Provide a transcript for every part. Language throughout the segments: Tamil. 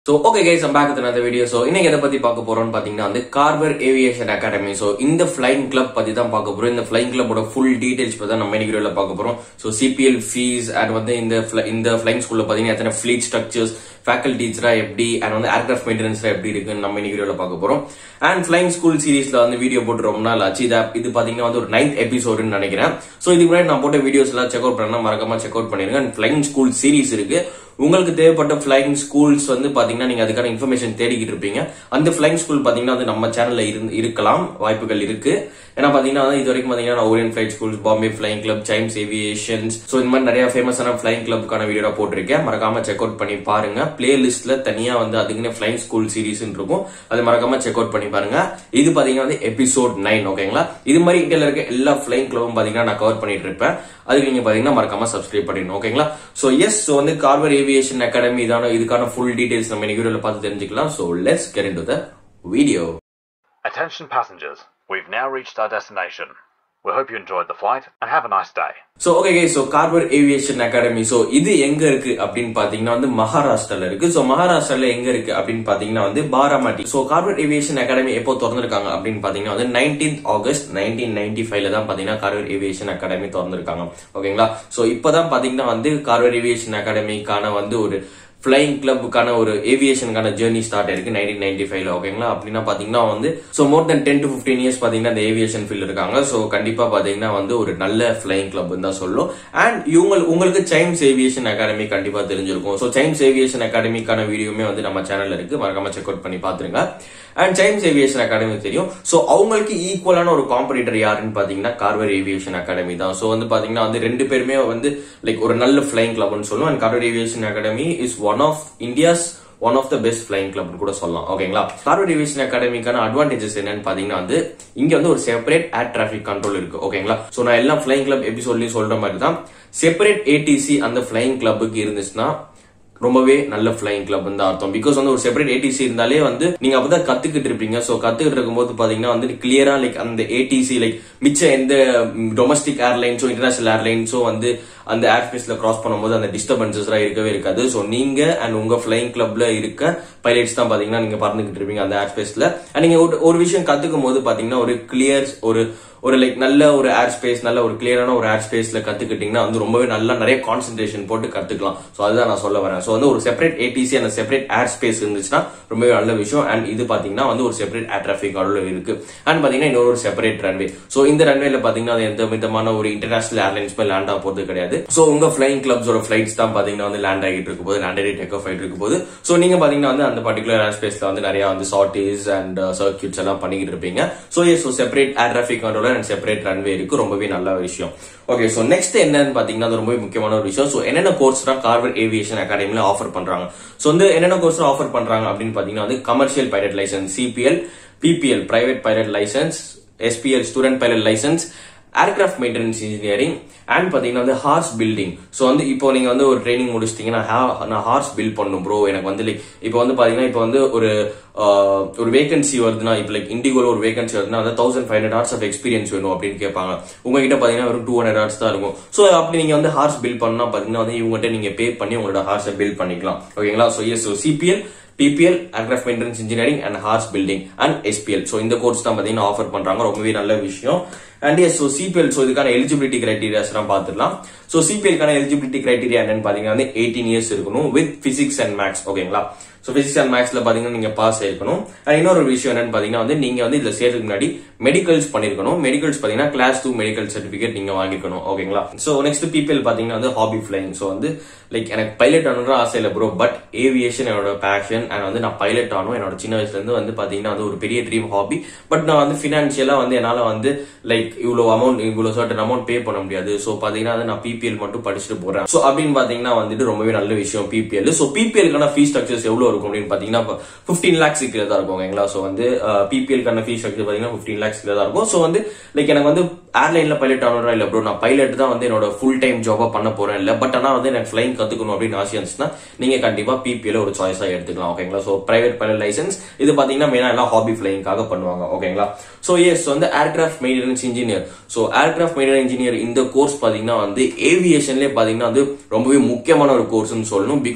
So okay guys I'm back with another video so இன்னைக்கு எதை பத்தி பார்க்க போறோம்னு பாத்தீங்கன்னா வந்து கார்வர் ஏவியேஷன் அகாடமி ஸோ இந்த ஃபிளைங் கிளப் பத்தி தான் பார்க்க போறோம் இந்த ஃபிளைங் கிளப்போட ஃபுல் டீடைல்ஸ் பத்தி தான் நம்ம இன்னைக்கு வீடியோல பார்க்க போறோம் ஸோ சிபிஎல் ஃபீஸ் அண்ட் வந்து இந்த fl- இந்த ஃபிளைங் ஸ்கூல்ல பாத்தீங்கன்னா எத்தனை ஃபிளீட் ஸ்ட்ரக்சர்ஸ் ஃபேக்கல்டிஸ்ரா எப்படி அண்ட் வந்து ஏர்கிராஃப்ட் மெயின்டெனன்ஸ்ல எப்படி இருக்குன்னு நம்ம இன்னைக்கு வீடியோல பார்க்க போறோம் அண்ட் ஃபிளைங் ஸ்கூல் சீரிஸ்ல வந்து வீடியோ போட்டு ரொம்ப நாள் ஆச்சு இது இது பாத்தீங்கன்னா வந்து ஒரு நைன்த் எபிசோடுன்னு நினைக்கிறேன் ஸோ இதுக்கு முன்னாடி நான் போட்ட வீடியோஸ் எல்லாம் செக் அவுட் பண்ணா மறக்காம செக் அவுட் பண்ணிருங்க அண்ட் ஃபிளைங் ஸ்கூல் சீரிஸ் இருக்கு உங்களுக்கு தேவைப்பட்ட ஃபிளைங் ஸ்கூல்ஸ் வந்து பாத்தீங்கன்னா நீங்க அதுக்கான இன்ஃபர்மேஷன் தேடிக்கிட்டு இருப்பீங்க அந்த ஃபிளைங் ஸ்கூல் பாத்தீங்கன்னா அது நம்ம சேனல்ல இருந்து இருக்கலாம் வாய்ப்புகள் இருக்கு ஏன்னா பாத்தீங்கன்னா இது வரைக்கும் பாத்தீங்கன்னா நான் Orion flight schools Bombay flying club Chimes aviations so இந்த மாதிரி நிறைய ஃபேமஸான ஃபிளைங் கிளப்க்கான வீடியோ போட்டிருக்கேன் மறக்காம செக் அவுட் பண்ணி பாருங்க பிளேலிஸ்ட்ல தனியா வந்து அதுக்குன்னு ஃபிளைங் ஸ்கூல் சீரிஸ் இருக்கும் அது மறக்காம செக் அவுட் பண்ணி பாருங்க இது பாத்தீங்கன்னா வந்து எபிசோட் நைன் ஓகேங்களா இது மாதிரி இந்தியால இருக்க எல்லா ஃபிளைங் கிளப்பும் பாத்தீங்கன்னா நான் கவர் பண்ணிட்டு இருப்பேன் அதுக்கு நீங்க பாத்தீங்கன்னா மறக்காம சப்ஸ்கிரைப் பண்ணிடணும் ஓகேங்களா சோ எஸ் ஸோ வந்து கார்வர் ஏவியேஷன் அகாடமி இதான இதுக்கான ஃபுல் டீடைல்ஸ் நம்ம இன்னைக்கு வீடியோல பார்த்து தெரிஞ்சுக்கலாம் so let's get into the video Attention passengers, we've now reached our destination. We hope you enjoyed the flight and have a nice day. So okay guy so Carver Aviation Academy so இது எங்க இருக்கு அப்படின்னு பாத்தீங்கன்னா வந்து மகாராஷ்டிரால இருக்கு சோ மகாராஷ்டிரால எங்க இருக்கு அப்படின்னு பாத்தீங்கன்னா வந்து Baramati so Carver Aviation Academy எப்போ திறந்திருக்காங்க அப்படின்னு பாத்தீங்கன்னா வந்து நைன்டீன்த் ஆகஸ்ட் நைன்டீன் நைன்டி ஃபைவ்ல தான் பாத்தீங்கன்னா கார்வர் ஏவியேஷன் அகாடமி திறந்திருக்காங்க ஓகேங்களா சோ இப்பதான் பாத்தீங்கன்னா வந்து கார்வர் ஏவியேஷன் அகாடமிக்கான வந்து ஒரு ஃபிளைங் கிளப்புக்கான ஒரு ஏவியேஷனுக்கான ஜேர்னி ஸ்டார்ட் ஆயிருக்கு நைன்டீன் நைன்டி ஃபைவ்ல ஓகேங்களா அப்படின்னா பாத்தீங்கன்னா வந்து so more than ten to fifteen years பாத்தீங்கன்னா இந்த ஏவியேஷன் ஃபீல்ட் இருக்காங்க சோ கண்டிப்பா பாத்தீங்கன்னா வந்து ஒரு நல்ல ஃபிளைங் கிளப் தான் சொல்லும் அண்ட் இவங்க உங்களுக்கு சைம்ஸ் ஏவியேஷன் அகாடமி கண்டிப்பா தெரிஞ்சிருக்கும் சோ சைம்ஸ் ஏவியேஷன் அகாடமிக்கான வீடியோமே வந்து நம்ம சேனல்ல இருக்கு மறக்காம செக் அவுட் பண்ணி பாத்துருங்க அண்ட் சைம்ஸ் ஏவியேஷன் அகாடமி தெரியும் சோ அவங்களுக்கு ஈக்குவலான ஒரு காம்படிட்டர் யாருன்னு பாத்தீங்கன்னா கார்வர் ஏவியேஷன் அகாடமி தான் சோ வந்து பாத்தீங்கன்னா வந்து ரெண்டு பேருமே வந்து லைக் ஒரு நல்ல ஃபிளைங் கிளப்னு சொல்லுவோம் and Carver Aviation Academy is one of India's one of the best flying கிளப்னு கூட சொல்லலாம் ஓகேங்களா கார்வர் ஏவியேஷன் அகாடமிக்கான அட்வான்டேஜஸ் என்னன்னு பாத்தீங்கன்னா வந்து இங்க வந்து ஒரு செப்பரேட் ஏர் டிராபிக் கண்ட்ரோல் இருக்கு ஓகேங்களா சோ நான் எல்லாம் ஃபிளைங் கிளப் எபிசோட்லயும் சொல்ற மாதிரி தான் செப்பரேட் ஏடிசி அந்த ஃபிளைங் கிளப்புக்கு இருந்துச்சுன்னா ரொம்பவே நல்ல ஃபிளைங் கிளப் தான் அர்த்தம் பிகாஸ் வந்து ஒரு செப்பரேட் ஏடிசி இருந்தாலே வந்து நீங்க அப்பதான் கத்துக்கிட்டு இருப்பீங்க சோ கத்துக்கிட்டு இருக்கும்போது பாத்தீங்கன்னா வந்து கிளியரா லைக் அந்த ஏடிசி லைக் மிச்ச எந்த டொமஸ்டிக் ஏர்லைன்ஸோ இன்டர்நேஷனல் ஏர்லைன்ஸோ வந்து அந்த ஏர் ஸ்பேஸ்ல கிராஸ் பண்ணும்போது அந்த டிஸ்டர்பன்சஸ் எல்லாம் இருக்கவே இருக்காது சோ நீங்க அண்ட் உங்க ஃபிளைங் கிளப்ல இருக்க பைலட்ஸ் தான் பாத்தீங்கன்னா நீங்க பறந்துகிட்டு இருப்பீங்க அந்த ஏர் ஸ்பேஸ்ல அண்ட் நீங்க ஒரு- ஒரு விஷயம் கத்துக்கும் போது பாத்தீங்கன்னா ஒரு கிளியர் ஒரு ஒரு லைக் நல்ல ஒரு ஏர் ஸ்பேஸ் நல்ல ஒரு கிளியரான ஒரு ஏர் ஸ்பேஸ்ல கத்துக்கிட்டீங்கன்னா வந்து ரொம்பவே நல்லா நிறைய கான்சென்ட்ரேஷன் போட்டு கத்துக்கலாம் சோ அதுதான் நான் சொல்ல வரேன் சோ வந்து ஒரு செப்பரேட் ஏடிசி அந்த செப்பரேட் ஏர் ஸ்பேஸ் இருந்துச்சுன்னா ரொம்பவே நல்ல விஷயம் அண்ட் இது பாத்தீங்கன்னா வந்து ஒரு செப்பரேட் ஏர் டிராபிக் அவ்வளோ இருக்கு அண்ட் பாத்தீங்கன்னா இன்னொரு ஒரு செப்பரேட் ரன்வே சோ இந்த ரன்வேல பாத்தீங்கன்னா அது எந்த விதமான ஒரு இன்டர்நேஷனல் ஏர்லைன்ஸ் போய் லேண்ட் ஆக போறது கிடையாது சோ உங்க ஃபிளைங் கிளப்ஸோட ஃபிளைட்ஸ் தான் பாத்தீங்கன்னா வந்து லேண்ட் ஆகிட்டு இருக்கும் போது லேண்ட் ஆகி டேக் ஆஃப் ஆகிட்டு இருக்கும் போது சோ நீங்க பாத்தீங்கன்னா வந்து அந்த பர்டிகுலர் ஏர் ஸ்பேஸ்ல வந்து நிறைய வந்து சார்டேஜ் அண்ட் சர்க்கியூட்ஸ் எல்லாம் பண்ணிக்கிட்டு இருப்பீங்க so yes so separate air traffic controller and separate runway இருக்கு ரொம்பவே நல்ல விஷயம் ஓகே சோ நெக்ஸ்ட் என்னன்னு பாத்தீங்கன்னா அது ரொம்பவே முக்கியமான ஒரு விஷயம் சோ என்னென்ன கோர்ஸ் தான் கார்வர் ஏவியேஷன் அகாடமில ஆஃபர் பண்றாங்க சோ வந்து என்னென்ன கோர்ஸ் ஆஃபர் பண்றாங்க அப்படின்னு பாத்தீங்கன்னா வந்து commercial pilot licence CPL PPL private pilot licence SPL student pilot licence aircraft maintenance engineering and பாத்தீங்கன்னா வந்து ஹார்ஸ் பில்டிங் ஸோ வந்து இப்போ நீங்க வந்து ஒரு ட்ரைனிங் முடிச்சிட்டீங்கன்னா ha- நான் ஹார்ஸ் பில்ட் பண்ணும் ப்ரோ எனக்கு வந்து லைக் இப்போ வந்து பாத்தீங்கன்னா இப்போ வந்து ஒரு ஆஹ், ஒரு வேகன்சி வருதுன்னா இப்போ லைக் இண்டிகோல ஒரு வேகன்சி வருதுன்னா வந்து thousand five hundred hours of experience வேணும் அப்படின்னு கேட்பாங்க உங்ககிட்ட பாத்தீங்கன்னா ஒரு டூ ஹண்ட்ரட் ஹார்ஸ் தான் இருக்கும் ஸோ அப்படி நீங்க வந்து ஹார்ஸ் பில்ட் பண்ணா பாத்தீங்கன்னா வந்து இவங்ககிட்ட நீங்க பே பண்ணி உங்களோட ஹார்ஸை பில்ட் பண்ணிக்கலாம் ஓகேங்களா so yes so CPL PPL aircraft maintenance engineering and hours building and SPL so இந்த கோர்ஸ் தான் பாத்தீங்கன்னா ஆஃபர் பண்றாங்க ரொம்பவே நல்ல விஷயம் and yes so CPL so இதுக்கான எலிஜிபிலிட்டி கிரைட்டீரியாஸ் எல்லாம் பார்த்துக்கலாம் ஸோ சிபிஎல்கான எலிஜிபிலிட்டி கிரைட்டீரியா என்னன்னு பாத்தீங்கன்னா வந்து எயிட்டீன் இயர்ஸ் இருக்கணும் வித் பிசிக்ஸ் அண்ட் மேக்ஸ் ஓகேங்களா ஸோ பிசிக்ஸ் அண்ட் மேக்ஸ்ல பாத்தீங்கன்னா நீங்க பாஸ் ஆயிருக்கணும் அண்ட் இன்னொரு விஷயம் என்னன்னு பாத்தீங்கன்னா வந்து நீங்க வந்து இதுல சேர்றதுக்கு முன்னாடி மெடிக்கல்ஸ் பண்ணிருக்கணும் மெடிக்கல்ஸ் பாத்தீங்கன்னா கிளாஸ் டூ மெடிக்கல் சர்டிபிகேட் நீங்க வாங்கிக்கணும் ஓகேங்களா ஸோ நெக்ஸ்ட் பிபிஎல் பாத்தீங்கன்னா வந்து ஹாபி ஃபிளைங் ஸோ வந்து லைக் எனக்கு பைலட் ஆகணுன்ற ஆசை இல்லை ப்ரோ பட் ஏவியேஷன் என்னோட பேஷன் அண்ட் வந்து நான் பைலட் ஆகணும் என்னோட சின்ன வயசுல இருந்து வந்து பாத்தீங்கன்னா அது ஒரு பெரிய ட்ரீம் ஹாபி பட் நான் வந்து பினான்சியலா வந்து என்னால வந்து லைக் இவ்வளவு அமௌண்ட் இவ்வளவு சர்டன் அமௌண்ட் பே பண்ண முடியாது ஸோ பாத்தீங்கன்னா வந்து நான் பிபிஎல் மட்டும் படிச்சுட்டு போறேன் ஸோ அப்படின்னு பாத்தீங்கன்னா வந்துட்டு ரொம்பவே நல்ல விஷயம் பிபிஎல் ஸோ பிபிஎல்கான ஃபீஸ் ஸ்ட்ரக்சர்ஸ் எவ்வளவு இருக்கும் அப்படின்னு பாத்தீங்கன்னா பிப்டீன் லேக்ஸ் கீழே தான் இருக்கும் ஓகேங்களா ஸோ வந்து பிபிஎல்கான ஃபீஸ் ஸ்ட்ரக்சர் பாத்தீங்கன்னா பிப்டீன் லேக்ஸ் கீழே தான் இருக்கும் ஸோ வந்து லைக் எனக்கு வந்து ஏர்லைன்ல பைலட் ஆகணும் இல்ல ப்ரோ நான் பைலட் தான் வந்து என்னோட ஃபுல் டைம் ஜாபா பண்ண போறேன் இல்ல பட் ஆனா வந்து எனக்கு ஃபிளைங் கத்துக்கணும் அப்படின்னு ஆசை இருந்துச்சுன்னா நீங்க கண்டிப்பா பிபிஎல் ஒரு சாய்ஸா எடுத்துக்கலாம் ஓகேங்களா சோ பிரைவேட் பைலட் லைசன்ஸ் இது பாத்தீங்கன்னா மெயினா எல்லாம் ஹாபி ஃபிளைங்காக பண்ணுவாங்க ஓகேங்களா சோ எஸ் வந்து aircraft maintenance engineer so aircraft maintenance engineer இந்த கோர்ஸ் பாத்தீங்கன்னா வந்து ஏவியேஷன்லேயே பாத்தீங்கன்னா வந்து ரொம்பவே முக்கியமான ஒரு கோர்ஸ்னு சொல்லணும் பிகாஸ்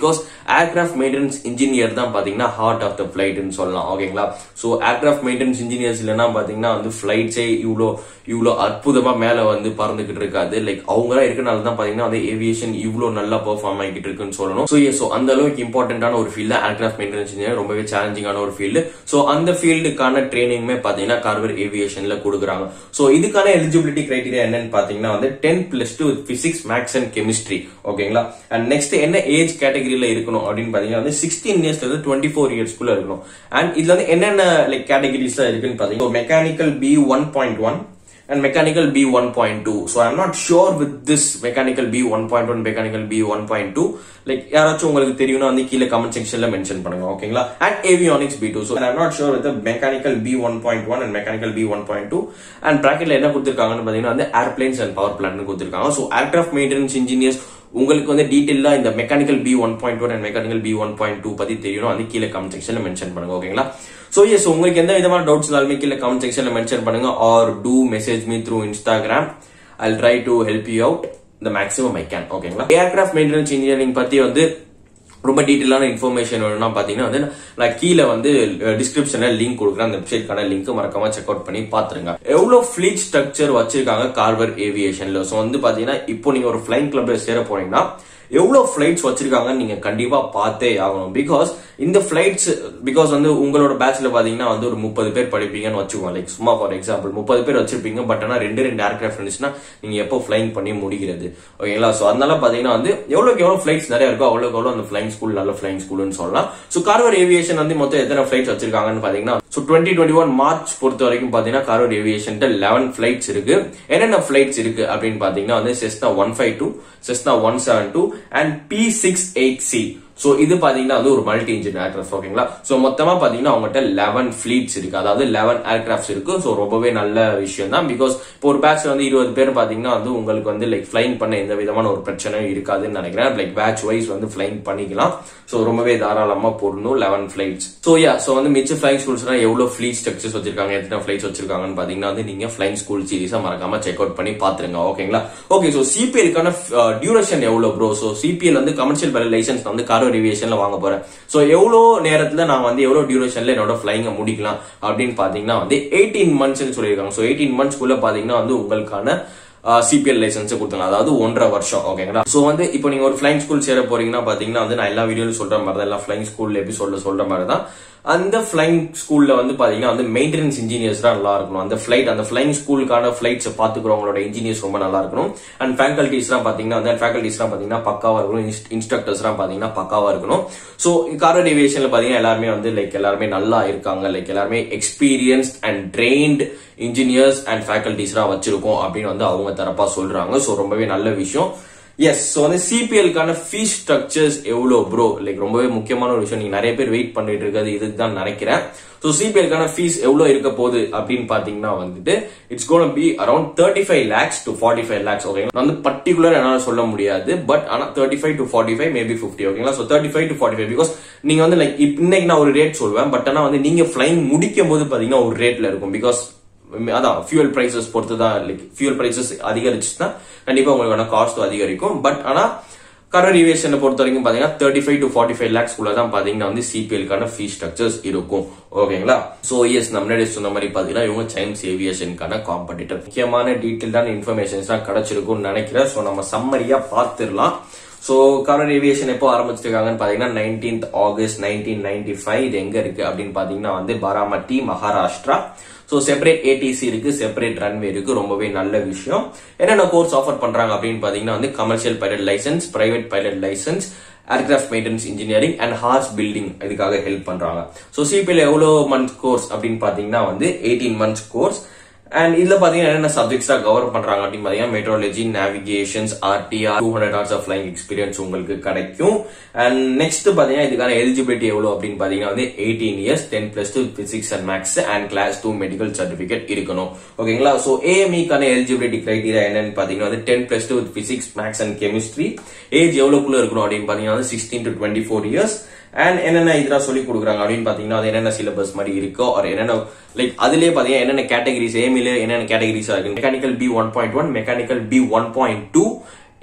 ஏர்கிராஃப்ட் மெயின்டெனன்ஸ் இன்ஜினியர் தான் பாத்தீங்கன்னா ஹார்ட் ஆஃப் த ஃபிளைட்னு சொல்லலாம் ஓகேங்களா சோ ஏர்கிராஃப்ட் மெயின்டெனன்ஸ் இன்ஜினியர்ஸ் இல்லைன்னா பாத்தீங்கன்னா வந்து ஃபிளைட்ஸே இவ்வளோ இவ்வளோ அற்புதமா மேல வந்து பறந்துகிட்டு இருக்காது லைக் அவங்க தான் இருக்கனால தான் பாத்தீங்கன்னா வந்து ஏவியேஷன் இவ்வளோ நல்லா பெர்ஃபார்ம் ஆகிட்டு இருக்குன்னு சொல்லணும் ஸோ ஸோ அந்த அளவுக்கு இம்பார்ட்டன்டான ஒரு ஃபீல்டு ஏர்கிராஃப்ட் மெயின்டெனன்ஸ் இன்ஜினியர் ரொம்பவே சேலஞ்சிங்கான ஒரு ஃபீல்டு ஸோ அந்த ஃபீல்டுக்கான ட்ரைனிங்குமே பாத்தீங்கன்னா கார்வர் ஏவியேஷன்ல கொடுக்குறாங்க ஸோ இதுக்கான எலிஜிபிலிட்டி கிரைடீரியா என்னன்னு பாத்தீங்கன்னா வந்து ten plus two physics maths and chemistry ஓகேங்களா அண்ட் நெக்ஸ்ட் என்ன ஏஜ் கேட்டகரியில இருக்கணும் அப்படின்னு பாத்தீங்கன்னா வந்து சிக்ஸ்டீன் இயர்ஸ்ல இருந்து டுவெண்ட்டி ஃபோர் இயர்ஸ்குள்ள இருக்கணும் அண்ட் இதுல வந்து என்னென்ன லைக் கேட்டகரிஸ் இருக்குன்னு பாத்தீங்கன்னா mechanical B one point one and mechanical B 1.2. So I'm not sure with this mechanical B 1.1, mechanical B 1.2. Like யாராச்சும் உங்களுக்கு தெரியும்னா வந்து கீழே கமெண்ட் செக்ஷன்ல மென்ஷன் பண்ணுங்க ஓகேங்களா and avionics B two so I'm not sure with mechanical B one point one and mechanical B one point two and ப்ராக்கெட்ல என்ன கொடுத்துருக்காங்கன்னு பாத்தீங்கன்னா வந்து ஏர்பிளைன்ஸ் அண்ட் பவர் பிளான் கொடுத்துருக்காங்க ஸோ ஏர்கிராஃப்ட் மெயின்டெனன்ஸ் இன்ஜினியர்ஸ் உங்களுக்கு வந்து டீட்டெயிலா இந்த mechanical B one point one and mechanical B one point two பத்தி தெரியணும் வந்து கீழே கமெண்ட் செக்ஷன்ல மென்ஷன் பண்ணுங்க ஓகேங்களா சோ எஸ் உங்களுக்கு எந்த விதமான டவுட்ஸ் இருந்தாலுமே கீழே கமெண்ட் செக்ஷன்ல மென்ஷன் பண்ணுங்க or to message me through Instagram I try to help you out the maximum I can ஓகேங்களா ஏர்கிராஃப்ட் மெயின்டெனன்ஸ் இன்ஜினியரிங் பத்தி வந்து ரொம்ப டீட்டெயிலான இன்ஃபர்மேஷன் வேணும்னா பாத்தீங்கன்னா வந்து நான் கீழே வந்து டிஸ்கிரிப்ஷன்ல லிங்க் கொடுக்குறேன் அந்த வெப்சைட்கான லிங்க் மறக்காம செக் அவுட் பண்ணி பாத்துருங்க எவ்வளவு ஃபிளீட் ஸ்ட்ரக்சர் வச்சிருக்காங்க கார்வர் ஏவியேஷன்ல சோ வந்து பாத்தீங்கன்னா இப்போ நீங்க ஒரு ஃபிளைங் கிளப்ல சேர போறீங்கன்னா எவ்வளவு ஃபிளைட்ஸ் வச்சிருக்காங்கன்னு நீங்க கண்டிப்பா பார்த்தே ஆகணும் பிகாஸ் இந்த ஃபிளைட்ஸ் பிகாஸ் வந்து உங்களோட பேட்ச்ல பாத்தீங்கன்னா வந்து ஒரு முப்பது பேர் படிப்பீங்கன்னு வச்சுக்கோங்க லைக் சும்மா ஃபார் எக்ஸாம்பிள் முப்பது பேர் வச்சிருப்பீங்க பட் ஆனா ரெண்டு ரெண்டு ஏர்கிராஃப்ட் இருந்துச்சுன்னா நீங்க எப்போ ஃபிளைங் பண்ணி முடிக்கிறது ஓகேங்களா சோ அதனால பாத்தீங்கன்னா வந்து எவ்வளவுக்கு எவ்வளவு ஃபிளைட்ஸ் நிறைய இருக்கோ அவ்வளவுக்கு எவ்வளவு அந்த ஃபிளைங் ஸ்கூல் நல்ல ஃபிளைங் ஸ்கூல்னு சொல்லலாம் சோ கார்வர் ஏவியேஷன் வந்து மொத்தம் எத்தனை ஃபிளைட்ஸ் வச்சிருக்காங்கன்னு பாத்தீங்கன்னா so twenty twenty one March பொறுத்த வரைக்கும் பாத்தீங்கன்னா கார்வர் ஏவியேஷன் லெவன் ஃபிளைட்ஸ் இருக்கு என்னென்ன ஃபிளைட்ஸ் இருக்கு அப்படின்னு பாத்தீங்கன்னா வந்து Cessna one five two Cessna one seven two and B six eight C so இது பாத்தீங்கன்னா வந்து ஒரு மல்டி இன்ஜின் ஏர்கிராஃப்ட் ஓகேங்களா சோ மொத்தமா பாத்தீங்கன்னா அவங்ககிட்ட லெவன் ஃபிளீட்ஸ் இருக்கு அதாவது லெவன் ஏர்கிராஃப்ட்ஸ் இருக்கு சோ ரொம்பவே நல்ல விஷயம் தான் பிகாஸ் இப்போ ஒரு பேட்ச்ல வந்து இருபது பேர் பாத்தீங்கன்னா வந்து உங்களுக்கு வந்து லைக் ஃபிளைங் பண்ண எந்த விதமான ஒரு பிரச்சனையும் இருக்காதுன்னு நினைக்கிறேன் லைக் பேட்ச் வைஸ் வந்து ஃபிளைங் பண்ணிக்கலாம் சோ ரொம்பவே தாராளமா போடணும் eleven flights so yeah so வந்து மிச்ச ஃபிளைங் ஸ்கூல்ஸ்னா எவ்வளவு ஃபிளீட் ஸ்ட்ரக்சர்ஸ் வச்சிருக்காங்க எத்தனை ஃபிளைட்ஸ் வச்சிருக்காங்கன்னு பாத்தீங்கன்னா வந்து நீங்க ஃபிளைங் ஸ்கூல் சீரிஸா மறக்காம செக் அவுட் பண்ணி பாத்துருங்க ஓகேங்களா ஓகே சோ சிபிஎல்கான டியூரேஷன் எவ்வளவு ப்ரோ சோ சிபிஎல் வந்து கமர்ஷியல் பல லைசன்ஸ் வந்து காரோ ஏவியேஷன்ல வாங்க போறேன் சோ எவ்வளவு நேரத்துல நான் வந்து எவ்வளவு டியூரேஷன்ல என்னோட ஃபிளைங்க முடிக்கலாம் அப்படின்னு பாத்தீங்கன்னா வந்து எயிட்டீன் மந்த்ஸ் சொல்லியிருக்காங்க சோ எயிட்டீன் மந்த்ஸ்க்குள்ள பாத்தீங்கன்னா வந்து உங்களுக்கான சிபிஎல் லைசன்ஸ் கொடுத்தாங்க அதாவது ஒன்றரை வருஷம் ஓகேங்களா சோ வந்து இப்போ நீங்க ஒரு ஃபிளைங் ஸ்கூல் சேர போறீங்கன்னா பாத்தீங்கன்னா வந்து நான் எல்லா வீடியோலும் சொல்ற மாதிரி தான் எல்லா ஃபிளைங் ஸ்கூல் எபிசோட்ல சொல்ற மாதிரி தான் அந்த ஃபிளைங் ஸ்கூல்ல வந்து பாத்தீங்கன்னா வந்து மெயின்டெனன்ஸ் இன்ஜினியர்ஸ் தான் நல்லா இருக்கணும் அந்த ஃபிளைட் அந்த ஃபிளைங் ஸ்கூலுக்கான ஃபிளைட்ஸ் பாத்துக்கிறவங்களோட இன்ஜினியர்ஸ் ரொம்ப நல்லா இருக்கணும் அண்ட் ஃபேக்கல்டிஸ் தான் பாத்தீங்கன்னா அந்த ஃபேக்கல்டிஸ் தான் பாத்தீங்கன்னா பக்காவா இருக்கணும் இன்ஸ்ட்ரக்டர்ஸ் தான் பாத்தீங்கன்னா பக்காவா இருக்கணும் சோ கார்வர் ஏவியேஷன்ல பாத்தீங்கன்னா எல்லாருமே வந்து லைக் எல்லாருமே நல்லா இருக்காங்க லைக் எல்லாருமே experienced and trained engineers and faculties தான் வச்சிருக்கோம் அப்படின்னு வந்து அவங்க தரப்பா சொல்றாங்க சோ ரொம்பவே நல்ல விஷயம் எஸ் ஸோ வந்து சிபிஎல்கான ஃபீஸ் ஸ்ட்ரக்சர்ஸ் எவ்வளோ ப்ரோ லைக் ரொம்பவே முக்கியமான ஒரு விஷயம் நீங்க நிறைய பேர் வெயிட் பண்ணிட்டு இருக்கிறது இதுக்கு தான் நினைக்கிறேன் ஸோ சிபிஎல்கான ஃபீஸ் எவ்வளோ இருக்க போகுது அப்படின்னு பாத்தீங்கன்னா வந்துட்டு it's gonna be around thirty five lakhs to forty five lakhs ஓகேங்களா வந்து பர்டிகுலர் என்னால சொல்ல முடியாது பட் ஆனா thirty five to forty five maybe fifty ஓகேங்களா so thirty five to forty five because நீங்க வந்து லைக் இன்னைக்கு நான் ஒரு ரேட் சொல்வேன் பட் ஆனா வந்து நீங்க ஃபிளைங் முடிக்கும் போது பாத்தீங்கன்னா ஒரு ரேட்ல இருக்கும் பிகாஸ் அதான் ஃபியூல் பிரைசஸ் பொறுத்து தான் லைக் ஃபியூல் பிரைசஸ் அதிகரிச்சுன்னா கண்டிப்பா உங்களுக்கான காஸ்ட் அதிகரிக்கும் பட் ஆனா கரண்ட் ஏவியேஷனை பொறுத்த வரைக்கும் பாத்தீங்கன்னா thirty five to forty five lakhs குள்ள தான் பாத்தீங்கன்னா வந்து சிபிஎல்கான ஃபீஸ் ஸ்ட்ரக்சர்ஸ் இருக்கும் ஓகேங்களா சோ எஸ் நம்ம முன்னாடி சொன்ன மாதிரி பாத்தீங்கன்னா இவங்க சைம்ஸ் ஏவியேஷனுக்கான காம்படிட்டர் முக்கியமான டீட்டெயில்டான இன்ஃபர்மேஷன்ஸ் தான் கிடைச்சிருக்கும்னு நினைக்கிறேன் சோ நம்ம சம்மரியா பாத்துடலாம் சோ கரண்ட் ஏவியேஷன் எப்போ ஆரம்பிச்சிருக்காங்கன்னு பாத்தீங்கன்னா nineteenth August nineteen ninety five இது எங்க இருக்கு அப்படின்னு பாத்தீங்கன்னா வந்து Baramati Maharashtra so separate ATC இருக்கு செப்பரேட் ரன்வே இருக்கு ரொம்பவே நல்ல விஷயம் என்னென்ன கோர்ஸ் ஆஃபர் பண்றாங்க அப்படின்னு பாத்தீங்கன்னா வந்து commercial pilot licence private pilot licence aircraft maintenance engineering and hours building இதுக்காக ஹெல்ப் பண்றாங்க ஸோ சிபிஎல் எவ்வளவு மந்த் கோர்ஸ் அப்படின்னு பாத்தீங்கன்னா வந்து எயிட்டீன் மந்த்ஸ் கோர்ஸ் அண்ட் இதுல பாத்தீங்கன்னா என்னென்ன சப்ஜெக்ட்ஸ் தான் கவர் பண்றாங்க அப்படின்னு பாத்தீங்கன்னா meteorology navigations RTR two hundred hours of flying experience உங்களுக்கு கிடைக்கும் அண்ட் நெக்ஸ்ட் பாத்தீங்கன்னா இதுக்கான எலிஜிபிலிட்டி எவ்வளவு அப்படின்னு பாத்தீங்கன்னா வந்து eighteen years ten plus two physics and maths and class two medical certificate இருக்கணும் ஓகேங்களா சோ ஏஎம்இக்கான எலிஜிபிலிட்டி கிரைடீரியா என்னன்னு பாத்தீங்கன்னா வந்து ten plus two physics maths and chemistry age எவ்வளவுக்குள்ள இருக்கணும் அப்படின்னு பாத்தீங்கன்னா வந்து sixteen to twenty four years and என்னென்ன இதெல்லாம் சொல்லி கொடுக்குறாங்க அப்படின்னு பாத்தீங்கன்னா அது என்னென்ன சிலபஸ் மாதிரி இருக்கோ ஒரு என்னென்ன லைக் அதுலயே பாத்தீங்கன்னா என்னென்ன கேட்டகரிஸ் ஏமில என்னென்ன கேட்டகரிஸ் இருக்கு mechanical B one point one mechanical B one point two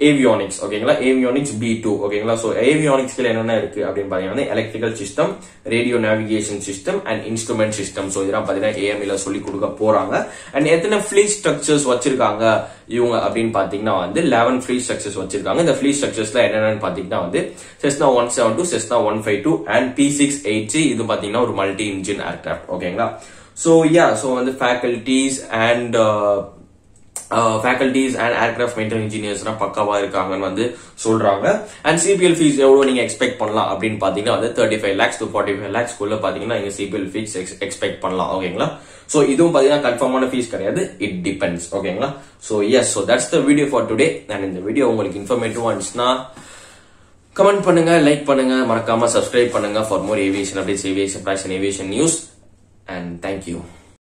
avionics ஓகேங்களா ஏவியானிக்ஸ் பி டூ ஓகேங்களா ஸோ ஏவியானிக்ஸ்ல என்னென்ன இருக்கு அப்படின்னு பாத்தீங்கன்னா electrical system radio navigation system and instrument system so இதெல்லாம் பாத்தீங்கன்னா ஏஎம்இல சொல்லி கொடுக்க போறாங்க அண்ட் எத்தனை ஃபிளீ ஸ்ட்ரக்சர்ஸ் வச்சிருக்காங்க இவங்க அப்படின்னு பாத்தீங்கன்னா வந்து லெவன் ஃபிளீ ஸ்ட்ரக்சர்ஸ் வச்சிருக்காங்க இந்த ஃபிளீ ஸ்ட்ரக்சர்ஸ்ல என்னென்னு பாத்தீங்கன்னா வந்து Cessna one seven two Cessna one five two and B six eight C இது பாத்தீங்கன்னா ஒரு மல்டி இன்ஜின் ஏர்கிராஃப்ட் ஓகேங்களா ஸோ யா ஸோ வந்து faculties and faculties and aircraft maintain இன்ஜினியர்ஸ்லாம் பக்காவா இருக்காங்கன்னு வந்து சொல்றாங்க அண்ட் சிபிஎல் ஃபீஸ் எவ்வளவு நீங்க எக்ஸ்பெக்ட் பண்ணலாம் அப்படின்னு பாத்தீங்கன்னா வந்து thirty five lakhs to forty five lakhs குள்ள பாத்தீங்கன்னா நீங்க சிபிஎல் ஃபீஸ் எக்ஸ்பெக்ட் பண்ணலாம் ஓகேங்களா சோ இதுவும் பாத்தீங்கன்னா கன்ஃபார்மான ஃபீஸ் கிடையாது இட் டிபெண்ட்ஸ் ஓகேங்களா so yes so that's the video for today and இந்த வீடியோ உங்களுக்கு இன்ஃபர்மேட்டிவ் இருந்துச்சுன்னா கமெண்ட் பண்ணுங்க லைக் பண்ணுங்க மறக்காம சப்ஸ்கிரைப் பண்ணுங்க for more aviation updates aviation fashion aviation news and thank you